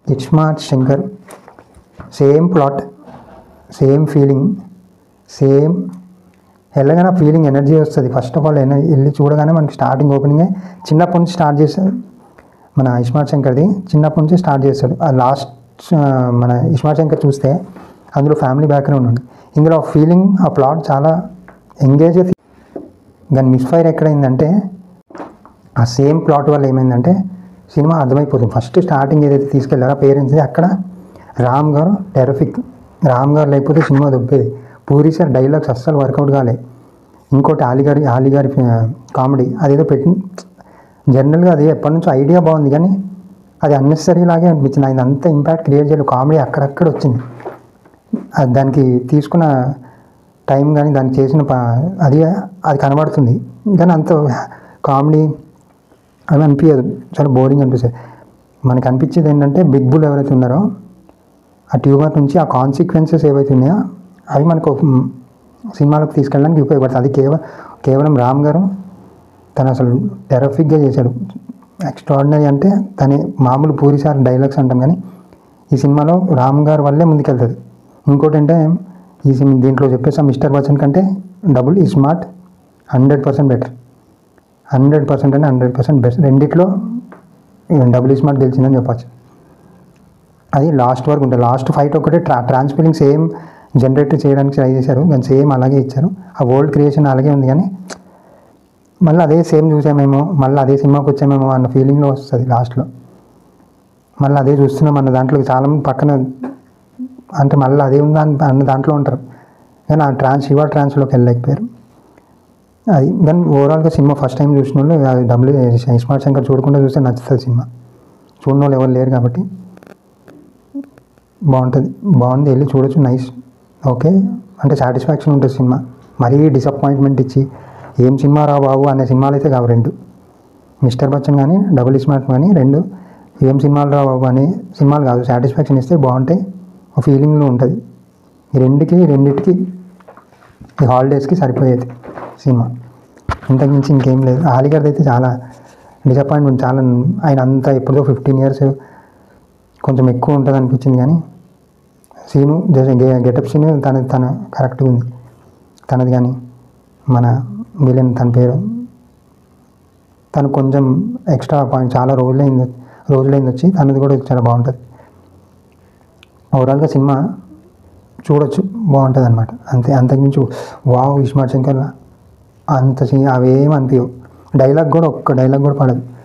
ఇట్స్మార్ట్ Shankar same plot same feeling same వెళ్ళగానే feeling energy వస్తుంది first of all వెళ్ళి చూడగానే మనకి స్టార్టింగ్ ఓపెనింగే చిన్నప్పటి నుంచి స్టార్ట్ చేస్తాడు మన ఇస్మార్ట్ శంకర్ది చిన్నప్పటి నుంచి స్టార్ట్ చేస్తాడు ఆ లాస్ట్ మన ఇస్మార్ట్ శంకర్ చూస్తే అందులో ఫ్యామిలీ బ్యాక్గ్రౌండ్ ఉంది ఇందులో ఆ ఫీలింగ్ ఆ ప్లాట్ చాలా ఎంగేజ్ కానీ మిస్ఫైర్ ఎక్కడైందంటే ఆ సేమ్ ప్లాట్ వల్ల ఏమైందంటే సినిమా అర్థమైపోతుంది ఫస్ట్ స్టార్టింగ్ ఏదైతే తీసుకెళ్లారో పేరెంట్స్ అక్కడ రామ్ గారు టెరఫిక్ రామ్ గారు లేకపోతే సినిమా దొబ్బేది పూరి సార్ డైలాగ్స్ అస్సలు వర్కౌట్ కాలే ఇంకోటి ఆలిగారి ఆలిగారి కామెడీ అదేదో పెట్టి జనరల్గా అది ఎప్పటి నుంచో ఐడియా బాగుంది కానీ అది అన్నెసరీ లాగే అనిపించింది ఆయన అంత ఇంపాక్ట్ క్రియేట్ చేయలేదు కామెడీ అక్కడక్కడ వచ్చింది అది దానికి తీసుకున్న టైం కానీ దానికి చేసిన ప అది అది కనబడుతుంది కానీ అంత కామెడీ అవి అనిపించదు చాలా బోరింగ్ అనిపిస్తుంది మనకి అనిపించేది ఏంటంటే బిగ్ బుల్ ఎవరైతే ఉన్నారో ఆ ట్యూబర్ నుంచి ఆ కాన్సిక్వెన్సెస్ ఏవైతే ఉన్నాయో అవి మనకు మ్, సినిమాలకు తీసుకెళ్ళడానికి ఉపయోగపడుతుంది అది కేవలం కేవలం రామ్ గారు తను అసలు టెరఫిక్గా చేశాడు ఎక్స్ట్రాడినరీ అంటే తనే మామూలు పూరిసారి డైలాగ్స్ అంటాం కానీ ఈ సినిమాలో రామ్ గారు వల్లే ముందుకెళ్తుంది ఇంకోటి అంటే ఈ సినిమా దీంట్లో చెప్పేసా మిస్టర్ బచ్చన్ కంటే Double iSmart hundred percent better hundred percent అంటే హండ్రెడ్ పర్సెంట్ బెస్ట్ రెండిట్లో డబుల్ ఈ స్మార్ట్ గెలిచిందని చెప్పచ్చు అది లాస్ట్ వరకు ఉంటుంది లాస్ట్ ఫైట్ ఒకటే ట్రా ట్రాన్స్ఫిలింగ్ సేమ్ జనరేట్ చేయడానికి ట్రై చేశారు కానీ సేమ్ అలాగే ఇచ్చారు ఆ వరల్డ్ క్రియేషన్ అలాగే ఉంది కానీ మళ్ళీ అదే సేమ్ చూసామేమో మళ్ళీ అదే సినిమాకి వచ్చామేమో అన్న ఫీలింగ్లో వస్తుంది లాస్ట్లో మళ్ళీ అదే చూస్తున్నాం అన్న దాంట్లో చాలామంది పక్కన అంటే మళ్ళీ అదే ఉందా అన్న అన్న దాంట్లో ఉంటారు కానీ ఆ ట్రాన్స్ శివ ట్రాన్స్లోకి వెళ్ళలేకపోయారు అది కానీ ఓవరాల్గా సినిమా ఫస్ట్ టైం చూసిన వాళ్ళు అది డబ్ల్యూ స్మార్ట్ శంకర్ చూడకుండా చూస్తే నచ్చుతుంది సినిమా చూడని వాళ్ళు ఎవరు లేరు కాబట్టి బాగుంటుంది బాగుంది వెళ్ళి చూడొచ్చు నైస్ ఓకే అంటే సాటిస్ఫాక్షన్ ఉంటుంది సినిమా మరీ డిసప్పాయింట్మెంట్ ఇచ్చి ఏం సినిమా రా బాబు అనే సినిమాలు అయితే కావు రెండు మిస్టర్ బచ్చన్ కానీ డబుల్ స్మార్ట్ కానీ రెండు ఏం సినిమాలు రా బాబు అనే సినిమాలు కాదు సాటిస్ఫాక్షన్ ఇస్తే బాగుంటాయి ఒక ఫీలింగ్లో ఉంటుంది ఈ రెండుకి రెండింటికి ఈ హాలిడేస్కి సరిపోయేది సినిమా ఇంతకుమించి ఇంకేం లేదు ఆలిగారిది అయితే చాలా డిసప్పాయింట్మెంట్ చాలా ఆయన అంతా ఎప్పుడో ఫిఫ్టీన్ ఇయర్స్ కొంచెం ఎక్కువ ఉంటుంది అనిపించింది కానీ సీను గెటప్ సీను తన తన కరెక్ట్గా ఉంది తనది కానీ మన విలన్ తన పేరు తను కొంచెం ఎక్స్ట్రా పాయింట్ చాలా రోజులైంది రోజులైంది వచ్చి తనది కూడా చాలా బాగుంటుంది ఓవరాల్గా సినిమా చూడొచ్చు బాగుంటుంది అనమాట అంతే అంతకుమించి వావ్ ఇస్మార్ట్ శంకర్ అంత సీ అవేం అనిపించవు డైలాగ్ కూడా ఒక్క డైలాగ్ కూడా పడదు